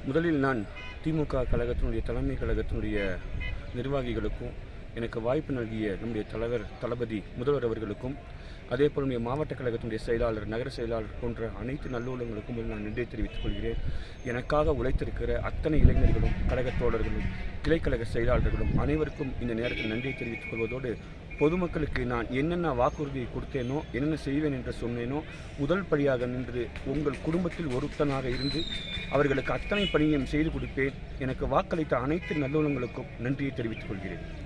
முதலில் நான் திமுக கழகத்தினுடைய தலைமை கழகத்தினுடைய நிர்வாகிகளுக்கும் எனக்கு வாய்ப்பு நல்கிய நம்முடைய தலைவர் தளபதி முதல்வர் அவர்களுக்கும் அதே போல் நம்முடைய மாவட்ட கழகத்தினுடைய செயலாளர் நகர செயலாளர் போன்ற அனைத்து நல்லுள்ளங்களுக்கும் நான் நன்றி தெரிவித்துக் கொள்கிறேன் எனக்காக உழைத்திருக்கிற அத்தனை இளைஞர்களும் கழகத் தோழர்களும் கிளைக்கழக செயலாளர்களும் அனைவருக்கும் இந்த நேரத்தில் நன்றியை தெரிவித்துக் கொள்வதோடு பொதுமக்களுக்கு நான் என்னென்ன வாக்குறுதியை கொடுத்தேனோ என்னென்ன செய்வேன் என்று சொன்னேனோ முதல் படியாக நின்று உங்கள் குடும்பத்தில் ஒருத்தனாக இருந்து அவர்களுக்கு அத்தனை பணியையும் செய்து கொடுப்பேன் எனக்கு வாக்களித்த அனைத்து நல்லுள்ளங்களுக்கும் நன்றியை தெரிவித்துக் கொள்கிறேன்